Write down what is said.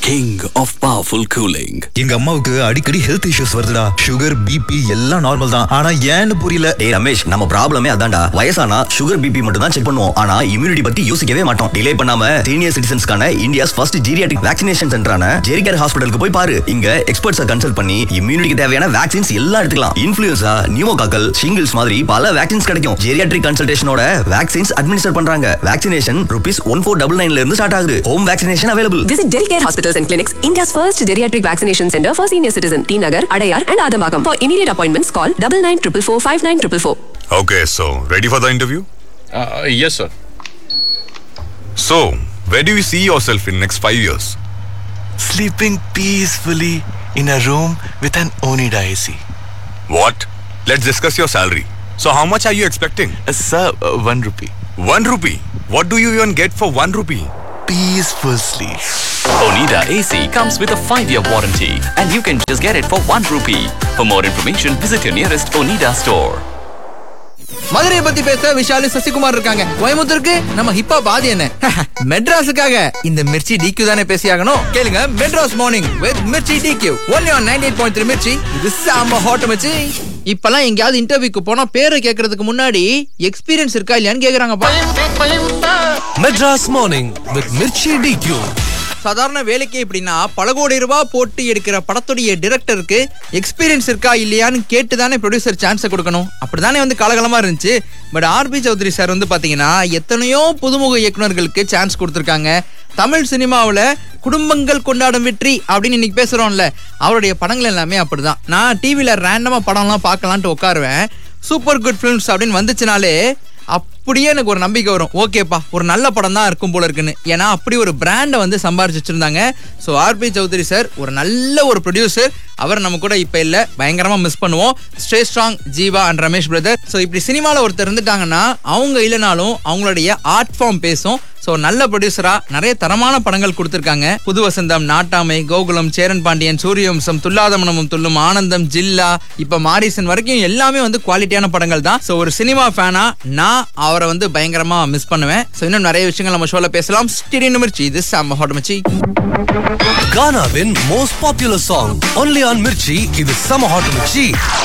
king of powerful cooling. எங்க அம்மாவுக்கு அடிக்கடி ஹெல்த் இஷ்யூஸ் வருதுடா சுகர் பிபி எல்லாம் நார்மல் தான் ஆனா ஏன்னு புரியல ஏய் ரமேஷ் நம்ம ப்ராப்ளமே அதான்டா வயசானா சுகர் பிபி மட்டும் தான் செக் பண்ணுவோம் ஆனா இம்யூனிட்டி பத்தி யோசிக்கவே மாட்டோம் டிலே பண்ணாம சீனியர் சிட்டிசன்ஸ்க்கான இந்தியாஸ் ஃபர்ஸ்ட் ஜீரியாட்டிக் வேக்சினேஷன் சென்டரான ஜெரிகேர் ஹாஸ்பிட்டலுக்கு போய் பாரு இங்க எக்ஸ்பர்ட்ஸை கன்சல்ட் பண்ணி இம்யூனிட்டிக்கு தேவையான வேக்சின்ஸ் எல்லாம் எடுத்துக்கலாம் இன்ஃபுளுன்சா நியூமோகாக்கல் ஷிங்கிள்ஸ் மாதிரி பல வேக்சின்ஸ் கிடைக்கும் ஜெரியாட்ரிக் கன்சல்டேஷனோட வேக்சின்ஸ் அட்மினிஸ்டர் பண்றாங்க vaccination rupees one four double நைன்ல இருந்து ஸ்டார்ட் ஆகுது home vaccination available Visit Delcare Hospitals and Clinics, India's first geriatric vaccination center for senior citizen, T Nagar, Adayar, and Adambagam. For immediate appointments, call double nine triple four five nine triple four. Okay, so ready for the interview? Uh, yes, sir. So, where do you see yourself in next five years? sleeping peacefully in a room with an Onida AC. What? Let's discuss your salary. So, how much are you expecting? Uh, sir, uh, one rupee. One rupee. What do you even get for one rupee? Peaceful sleep. Onida AC comes with a 5-year warranty and you can just get it for 1 rupee. For more information, visit your nearest Onida store. மதுரையை பத்தி பேச விஷாலு சசிகுமார் இருக்காங்க கோயம்புத்தூருக்கு நம்ம ஹிப்பா பாதி என்ன மெட்ராஸுக்காக இந்த மிர்ச்சி டிக்யூ தானே பேசியாகணும் கேளுங்க Madras morning with Mirchi D Q only on ninety eight point three Mirchi இது சாம ஹாட் மச்சி இப்பெல்லாம் எங்கேயாவது இன்டர்வியூக்கு போனா பேரை கேட்கறதுக்கு முன்னாடி எக்ஸ்பீரியன்ஸ் இருக்கா இல்லையான்னு கேக்குறாங்கப்பா Madras Morning with Mirchi DQ. சாதாரண வேலைக்கு எப்படின்னா பல கோடி ரூபாய் போட்டு எடுக்கிற படத்துடைய டிரெக்டருக்கு எக்ஸ்பீரியன்ஸ் இருக்கா இல்லையான்னு கேட்டு தானே ப்ரொடியூசர் சான்ஸை கொடுக்கணும் அப்படிதானே வந்து காலகாலமா இருந்துச்சு பட் ஆர்பி சௌத்ரி சார் வந்து பாத்தீங்கன்னா எத்தனையோ புதுமுக இயக்குனர்களுக்கு சான்ஸ் கொடுத்துருக்காங்க தமிழ் சினிமாவில் குடும்பங்கள் கொண்டாடும் வெற்றி அப்படின்னு இன்னைக்கு பேசுறோம்ல அவருடைய படங்கள் எல்லாமே அப்படிதான் நான் டிவியில் ரேண்டமா படம்லாம் பார்க்கலான்ட்டு உட்காருவேன் சூப்பர் குட் ஃபிலிம்ஸ் அப்படின்னு வந்துச்சுனாலே அப்படியே எனக்கு ஒரு நம்பிக்கை வரும் ஓகேப்பா ஒரு நல்ல படம் தான் இருக்கும் போல இருக்குன்னு ஏன்னா அப்படி ஒரு பிராண்டை வந்து சம்பாரிச்சு வச்சிருந்தாங்க ஸோ ஆர்பி சௌத்ரி சார் ஒரு நல்ல ஒரு ப்ரொடியூசர் அவர் நம்ம கூட இப்போ இல்லை பயங்கரமா மிஸ் பண்ணுவோம் stay strong Jeeva and Ramesh brother so இப்படி சினிமாவில் ஒருத்தர் இருந்துட்டாங்கன்னா அவங்க இல்லைனாலும் அவங்களுடைய ஆர்ட் ஃபார்ம் பேசும் ஸோ நல்ல ப்ரொடியூசரா நிறைய தரமான படங்கள் கொடுத்துருக்காங்க புது வசந்தம் நாட்டாமை கோகுலம் சேரன் பாண்டியன் சூரியவம்சம் துல்லாதமனமும் துள்ளும் ஆனந்தம் ஜில்லா இப்ப மாரிசன் வரைக்கும் எல்லாமே வந்து குவாலிட்டியான படங்கள் தான் ஸோ ஒரு சினிமா ஃபேனா நான் அவரை வந்து பயங்கரமா மிஸ் பண்ணுவேன் ஸோ இன்னும் நிறைய விஷயங்கள் நம்ம ஷோல பேசலாம் ஸ்டெடி நிமிர்ச்சி இது சாம ஹாட் மச்சி Ghana win most popular song. Only on Mirchi. இது Summer Hot Mirchi.